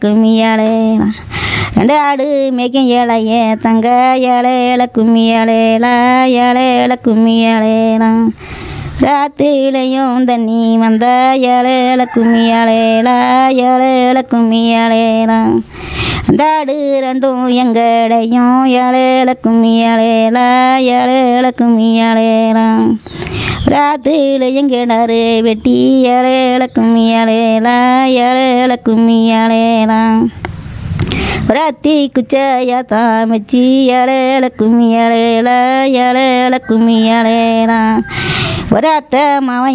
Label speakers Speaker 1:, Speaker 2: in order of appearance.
Speaker 1: கும்மியாலேலாம் ரெண்டு ஆடு மேய்க்கும் ஏழைய தங்க ஏழை ஏழை கும்மியாலேலா ஏழை ஏழை கும்மியாலேலாம் ராத்திரிலையும் தண்ணி வந்த ஏழை ஏழை கும்மியாலேலா ஏழை ஏழை கும்மியாலேலாம் அந்த ஆடு ரெண்டும் எங்கடையும் ஏழை ஏழை கும்மியாலேலா ஏழை ஏழை கும்மியாலேலாம் ராத்திரில எங்கிணறு வெட்டி ஏழை ஏழை கும்மியாலேலா ஏழை ஏழை கும்மியாலேலாம் ராத்தி குச்சையா தாமச்சி ஏழை கும்மி ஏழை ஏழை கும்மி ஏழேலாம் ஒராத்த மாவன்